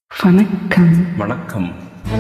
வணக்கம் வணக்கம்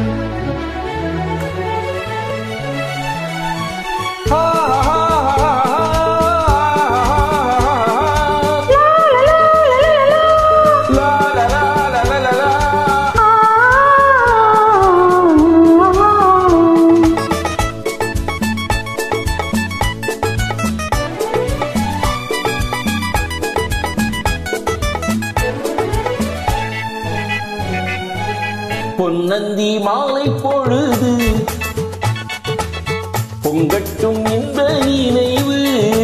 பொன்னந்தி மாலை பொழுது பொங்கட்டும் இந்த நினைவு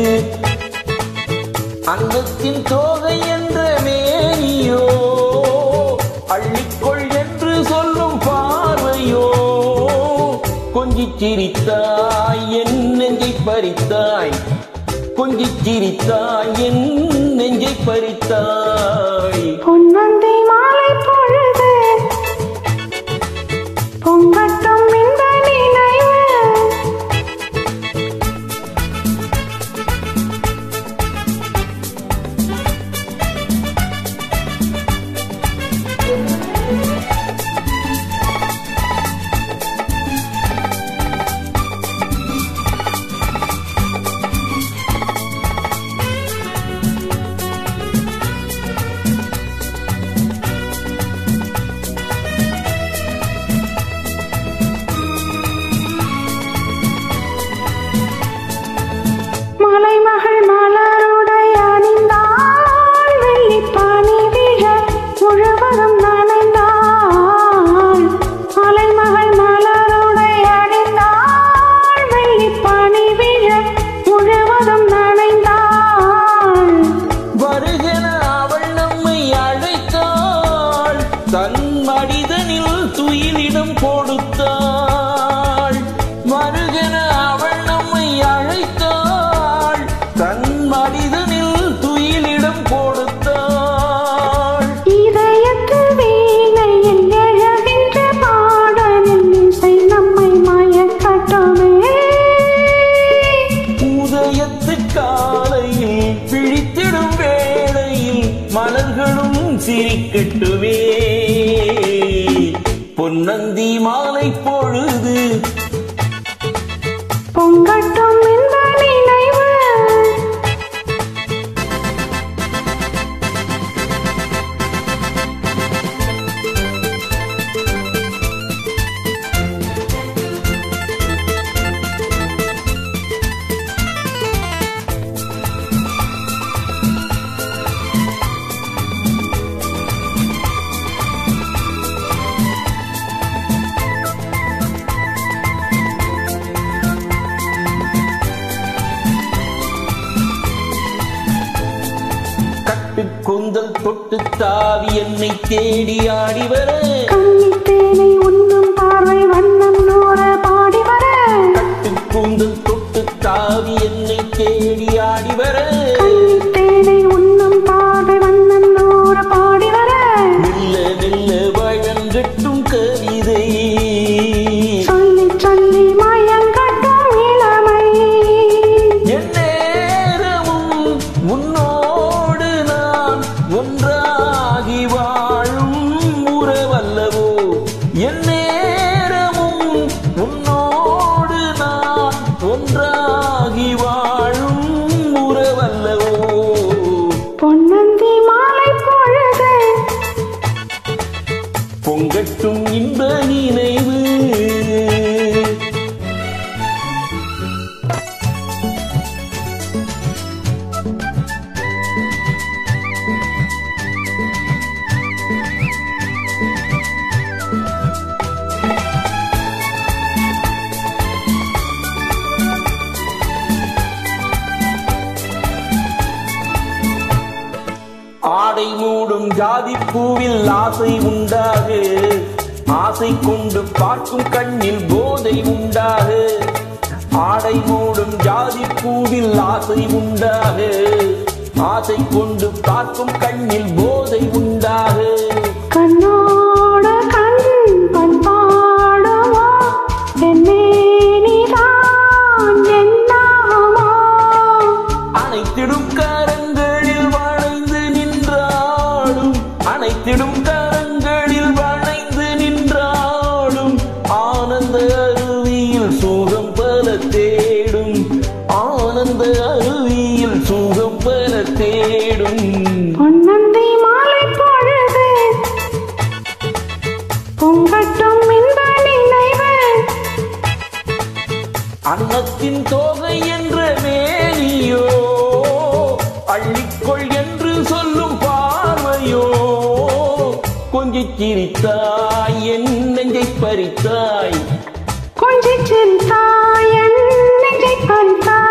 அன்னத்தின் தோகை என்ற மேனியோ அள்ளிக்கொள் என்று சொல்லும் பார்வையோ கொஞ்சிச் சிரித்தாய் என் நெஞ்சை பறித்தாய் கொஞ்சிச் சிரித்தாய் என் நெஞ்சை பறித்தாய் பொன்னந்தி மாலை பொழுது பொங்கட்டும் இந்த நினைவு மலைமகள் மலருடை அணிந்தாள் வெள்ளிப்பானி விழ முழுவதும் நனைந்தாள் மலைமகள் மலருடை அணிந்தாள் வெள்ளிப்பானி விழ முழுவதும் நனைந்தாள் வருகன அவள் நம்மை அழைத்தாள் தன் மனிதனில் துயிலிடம் கொடுத்தாள் வருகன அவள் நம்மை அழைத்தாள் தன் மனிதனில் துயிலிடம் கொடுத்தாள் இதயத்து வீணையில் எழகின்ற பாடலின் இசை நம்மை மயக்கட்டுமே உதயத்து காலையில் பிழித்திடும் வேளையில் மலர்களும் சிரிக்கட்டுமே பொன்னந்தி மாலை பொழுது பொங்கட்டும் இந்த நினைவு கட்டு கூந்தல் தொட்டு தாவி என்னை தேடி ஆடி வர கன்னித்தேனை உண்ணும் பார்வை வண்ணம் நூற பாடி வர கட்டு கூந்தல் தொட்டு தாவி என்னை தேடி ஆடி வர கன்னித்தேனை உண்ணும் பார்வை வண்ணம் நூற பாடி வர மெல்ல மெல்ல வழங்கட்டும் கவிதை சொல்லி சொல்லி மயங்கட்டும் இளமை என் நேரமும் உன்னோடு நான் ஒன்றாகி வாழும் உறவல்லவோ என் நேரமும் உன்னோடு நான் ஒன்றாகி வாழும் உறவல்லவோ பொன்னந்தி மாலை பொழுது பொங்கட்டும் இன்ப நினைவு ஆடை மூடும் ஜாதி பூவில் ஆசை உண்டாகு ஆசை கொண்டு பார்க்கும் கண்ணில் போதை உண்டாகு ஆடை மூடும் ஜாதி பூவில் ஆசை உண்டாகு ஆசை கொண்டு பார்க்கும் கண்ணில் போதை உண்டாகு கண்ணோட கண் பண்பாடுமோ என்னேனிதான் என்னாகுமோ அனைத்திடும் கரங்களில் வளைந்து நின்றாடும் அனைத்திடும் கரங்களில் வளைந்து பொன்னந்தி மாலை பொழுது பொங்கட்டும் இந்த நினைவு அன்னத்தின் தோகை என்ற மேனியோ அள்ளிக்கொள் என்று சொல்லும் பார்வையோ கொஞ்சிச் சிரித்தாய் என் நெஞ்சை பறித்தாய் கொஞ்சி சிரித்தாய் என் நெஞ்சை பறித்தாய்